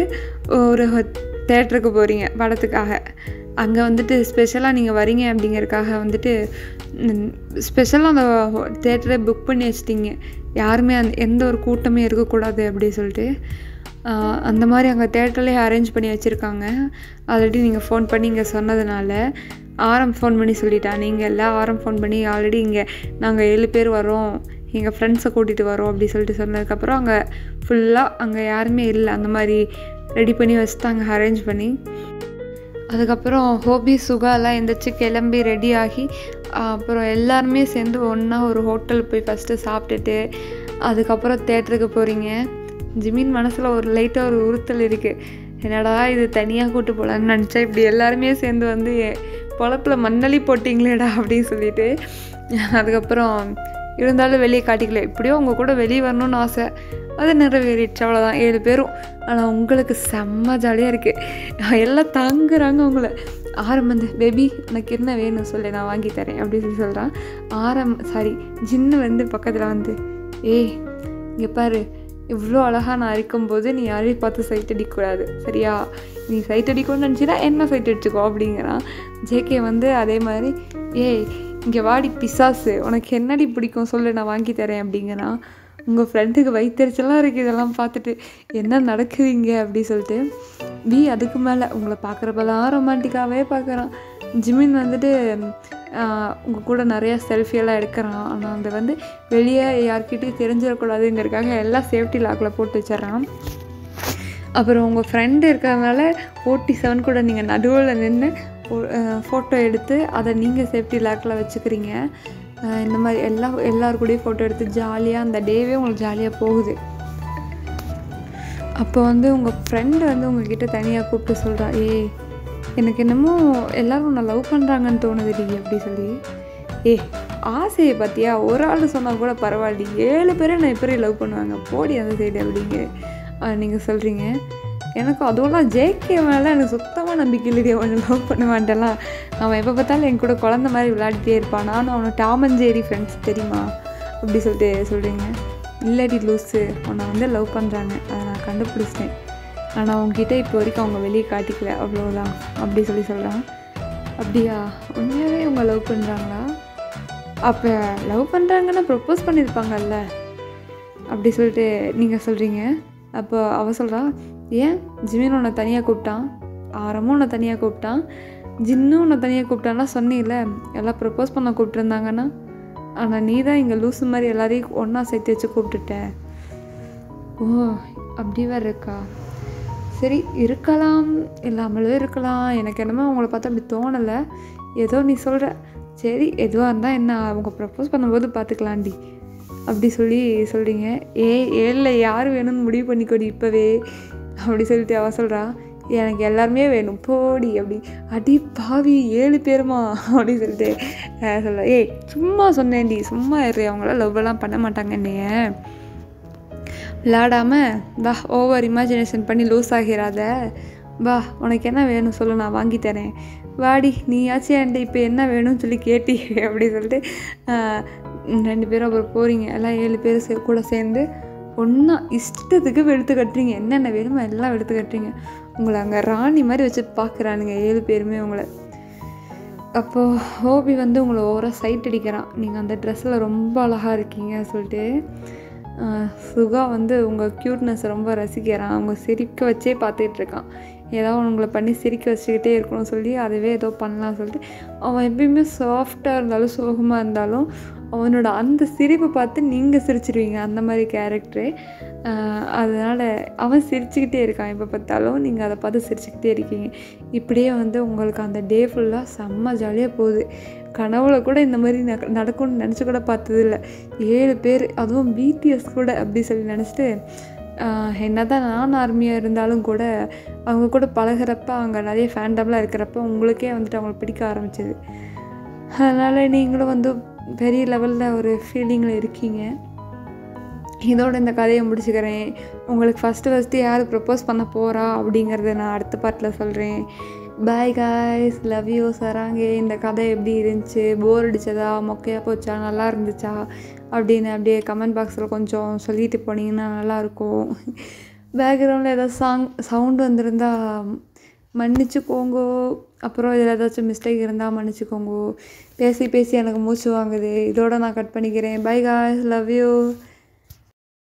ஒரு தேட்டருக்கு போகிறீங்க படத்துக்காக அங்கே வந்துட்டு ஸ்பெஷலாக நீங்கள் வரீங்க அப்படிங்கறக்காக வந்துட்டு ஸ்பெஷலாக அந்த தேட்டரை புக் பண்ணி வச்சிட்டிங்க யாருமே அந்த எந்த ஒரு கூட்டமே இருக்கக்கூடாது அப்படி சொல்லிட்டு ஆஹ் அந்த மாதிரி அங்கே தேட்டர்லேயே அரேஞ்ச் பண்ணி வச்சுருக்காங்க ஆல்ரெடி நீங்கள் ஃபோன் பண்ணி இங்கே சொன்னதுனால ஆரம் ஃபோன் பண்ணி சொல்லிட்டா நீங்கள் எல்லாம் ஆரம் ஃபோன் பண்ணி ஆல்ரெடி இங்கே நாங்கள் ஏழு பேர் வரோம் எங்கள் ஃப்ரெண்ட்ஸை கூட்டிகிட்டு வரோம் அப்படி சொல்லிட்டு சொன்னதுக்கப்புறம் அங்கே ஃபுல்லாக அங்கே யாருமே இல்லை அந்த மாதிரி ரெடி பண்ணி வச்சுட்டாங்க அரேஞ்ச் பண்ணி அதுக்கப்புறம் ஹோபி சுகாலாம் எந்திரிச்சு கிளம்பி ரெடி ஆகி ஆஹ் அப்புறம் எல்லாருமே சேர்ந்து ஒன்றா ஒரு ஹோட்டல் போய் ஃபஸ்ட்டு சாப்பிட்டுட்டு அதுக்கப்புறம் தேட்டருக்கு போகிறீங்க ஜிமின் மனசில் ஒரு லைட்டாக ஒரு உறுத்தல் இருக்குது என்னடா இது தனியாக கூட்டு போகலான்னு நினச்சா இப்படி எல்லாருமே சேர்ந்து வந்து பொழப்புல மண்ணலி போட்டிங்களேடா அப்படின்னு சொல்லிட்டு அதுக்கப்புறம் இருந்தாலும் வெளியே காட்டிக்கல எப்படியோ உங்கள் கூட வெளியே வரணும்னு ஆசை அது நிறைவேறிடுச்சு அவ்வளோதான் ஏழு பேரும் ஆனால் உங்களுக்கு செம்ம ஜாலியாக இருக்குது எல்லாம் தாங்குறாங்க உங்களை ஆரம் வந்து பேபி எனக்கு என்ன வேணும் சொல்லு நான் வாங்கி தரேன் அப்படின்னு சொல்லி சொல்கிறான் ஆரம் சாரி ஜின்னு வந்து பக்கத்தில் வந்து ஏய் இங்கே பாரு இவ்வளோ அழகாக நான் இருக்கும்போது நீ யாரையும் பார்த்து சைட் அடிக்கக்கூடாது சரியா நீ சைட் அடிக்கணும்னு நினச்சினா என்ன சைட் அடிச்சுக்கோ அப்படிங்கிறான் ஜேகே வந்து அதே மாதிரி ஏய் இங்கே வாடி பிசாசு உனக்கு என்னடி பிடிக்கும் சொல்லு நான் வாங்கி தரேன் அப்படிங்கிறான் உங்கள் ஃப்ரெண்டுக்கு வயிற்றுச்சலாக இருக்குது இதெல்லாம் பார்த்துட்டு என்ன நடக்குது இங்கே அப்படி சொல்லிட்டு பி அதுக்கு மேலே உங்களை பார்க்குறப்பெல்லாம் ரொமான்டிக்காகவே பார்க்குறான் ஜிமின் வந்துட்டு உங்கள் கூட நிறையா செல்ஃபியெல்லாம் எடுக்கிறான் ஆனால் அந்த வந்து வெளியே யார்கிட்டயும் தெரிஞ்சிடக்கூடாதுங்கிறதுக்காக எல்லாம் சேஃப்டி லாக்கில் போட்டு வச்சிடறான் அப்புறம் உங்கள் ஃப்ரெண்டு இருக்கிறதுனால ஓட்டி செவன் கூட நீங்கள் நடுவில் நின்று ஃபோட்டோ எடுத்து அதை நீங்கள் சேஃப்டி லாக்கில் வச்சுக்கிறீங்க அஹ் இந்த மாதிரி எல்லா எல்லார் கூடயும் ஃபோட்டோ எடுத்து ஜாலியாக அந்த டேவே உங்களுக்கு ஜாலியாக போகுது அப்போ வந்து உங்கள் ஃப்ரெண்டு வந்து உங்ககிட்ட தனியாக கூப்பிட்டு சொல்கிறா ஏய் எனக்கு என்னமோ எல்லாரும் உன்னை லவ் பண்ணுறாங்கன்னு தோணுதுடி அப்படி சொல்லி ஏ ஆசையை பார்த்தியா ஒரு ஆள் சொன்னால் கூட பரவாயில்ல ஏழு பேரை நான் எப்படி லவ் பண்ணுவாங்க போடி அந்த சைடு அப்படிங்க நீங்கள் சொல்கிறீங்க எனக்கு அதுவெல்லாம் ஜேகே மேலே எனக்கு சுத்தமாக நம்பிக்கை இல்லைடி அவனை லவ் பண்ண மாட்டேலாம் அவன் எப்போ பார்த்தாலும் என் கூட குழந்த மாதிரி விளையாடிட்டே இருப்பான் நானும் அவனை டாம் அண்ட் ஜேரி ஃப்ரெண்ட்ஸ் தெரியுமா அப்படி சொல்லிட்டு சொல்கிறீங்க இல்லடி லூஸு உன்னை வந்து லவ் பண்ணுறாங்க அதை நான் கண்டுபிடிச்சிட்டேன் ஆனால் உங்ககிட்ட இப்போ வரைக்கும் அவங்க வெளியே காட்டிக்கல அவ்வளோதான் அப்படி சொல்லி சொல்கிறான் அப்படியா உண்மையாகவே அவங்க லவ் பண்ணுறாங்களா அப்போ லவ் பண்ணுறாங்கன்னா ப்ரப்போஸ் பண்ணியிருப்பாங்கல்ல அப்படி சொல்லிட்டு நீங்கள் சொல்கிறீங்க அப்போ அவ சொல்கிறா ஏன் ஜிமின் உன்னை தனியாக கூப்பிட்டான் ஆரமும் உன்னை தனியாக கூப்பிட்டான் ஜின்னும் உன்னை தனியாக கூப்பிட்டான்னா சொன்னீல எல்லாம் ப்ரப்போஸ் பண்ண கூப்பிட்டுருந்தாங்கன்னா ஆனால் நீ தான் இங்கே லூசு மாதிரி எல்லாரையும் ஒன்றா சேர்த்து வச்சு கூப்பிட்டுட்ட ஓ அப்படி வேறு இருக்கா சரி இருக்கலாம் இல்லாமலும் இருக்கலாம் எனக்கு என்னமோ அவங்கள பார்த்தா அப்படி தோணலை ஏதோ நீ சொல்கிற சரி எதுவாக இருந்தால் என்ன அவங்க ப்ரப்போஸ் பண்ணும்போது பார்த்துக்கலாண்டி அப்படி சொல்லி சொல்கிறீங்க ஏ ஏழில் யார் வேணும்னு முடிவு பண்ணிக்கோடி இப்போவே அப்படி சொல்லிட்டு அவ சொல்கிறா எனக்கு எல்லாருமே வேணும் போடி அப்படி அடி பாவி ஏழு பேருமா அப்படி சொல்லிட்டு அஹ் சொல்ல ஏய் சும்மா சொன்னேன்டி சும்மா இரு அவங்களாம் லவ்வெல்லாம் பண்ண மாட்டாங்க என்னைய விளாடாம வா ஓவர் இமேஜினேஷன் பண்ணி லூஸ் ஆகிறாத வா உனக்கு என்ன வேணும் சொல்லு நான் வாங்கி தரேன் வாடி நீயாச்சும் என்கிட்ட இப்போ என்ன வேணும்னு சொல்லி கேட்டி அப்படி சொல்லிட்டு ஆஹ், ரெண்டு பேரும் அப்புறம் போகிறீங்க எல்லாம் ஏழு பேர் சே கூட சேர்ந்து ஒன்றா இஷ்டத்துக்கு வெளுத்து கட்டுறீங்க என்னென்ன வேணுமோ எல்லாம் வெளுத்து கட்டுறீங்க உங்களை அங்கே ராணி மாதிரி வச்சு பார்க்குறானுங்க ஏழு பேருமே உங்களை அப்போது ஹோபி வந்து உங்களை ஓவராக சைட் அடிக்கிறான் நீங்கள் அந்த ட்ரெஸ்ஸில் ரொம்ப அழகாக இருக்கீங்க சொல்லிட்டு ஆஹ் சுகா வந்து உங்கள் க்யூட்னஸ் ரொம்ப ரசிக்கிறான் அவங்க சிரிக்க வச்சே பார்த்துட்டு இருக்கான் ஏதாவது உங்களை பண்ணி சிரிக்க வச்சுக்கிட்டே இருக்கணும்னு சொல்லி அதுவே ஏதோ பண்ணலாம் சொல்லிட்டு அவன் எப்பயுமே சாஃப்டாக இருந்தாலும் சோகமாக இருந்தாலும் அவனோட அந்த சிரிப்பை பார்த்து நீங்கள் சிரிச்சிருவீங்க அந்த மாதிரி கேரக்டரு அதனால் அவன் சிரிச்சுக்கிட்டே இருக்கான் எப்போ பார்த்தாலும் நீங்கள் அதை பார்த்து சிரிச்சுக்கிட்டே இருக்கீங்க இப்படியே வந்து உங்களுக்கு அந்த டே ஃபுல்லாக செம்ம ஜாலியாக போகுது கனவுல கூட இந்த மாதிரி நட- நடக்கும்னு நினச்சி கூட பார்த்ததில்ல ஏழு பேர் அதுவும் பிடிஎஸ் கூட அப்படி சொல்லி நினச்சிட்டு என்ன தான் நான் ஆர்மியாக இருந்தாலும் கூட அவங்க கூட பழகுறப்ப அங்கே நிறைய ஃபேண்டம்லாம் இருக்கிறப்ப உங்களுக்கே வந்துட்டு அவங்கள பிடிக்க ஆரம்பிச்சது அதனால் நீங்களும் வந்து பெரிய லெவலில் ஒரு ஃபீலிங்கில் இருக்கீங்க இதோட இந்த கதையை முடிச்சுக்கிறேன் உங்களுக்கு ஃபஸ்ட்டு ஃபஸ்ட்டு யார் ப்ரப்போஸ் பண்ண போகிறா அப்படிங்கிறத நான் அடுத்த பாட்டில் சொல்கிறேன் பாய் காய்ஸ் லவ் யூ சராங்கே இந்த கதை எப்படி இருந்துச்சு போர் அடிச்சதா மொக்கையாக போச்சா நல்லா இருந்துச்சா அப்படின்னு அப்படியே கமெண்ட் பாக்ஸில் கொஞ்சம் சொல்லிட்டு போனீங்கன்னா நல்லாயிருக்கும் பேக்ரவுண்டில் ஏதாவது சாங் சவுண்ட் வந்திருந்தா மன்னிச்சுக்கோங்கோ அப்புறம் இதில் ஏதாச்சும் மிஸ்டேக் இருந்தால் மன்னிச்சுக்கோங்கோ பேசி பேசி எனக்கு மூச்சு வாங்குது இதோட நான் கட் பண்ணிக்கிறேன் பை காய்ஸ் லவ் யூ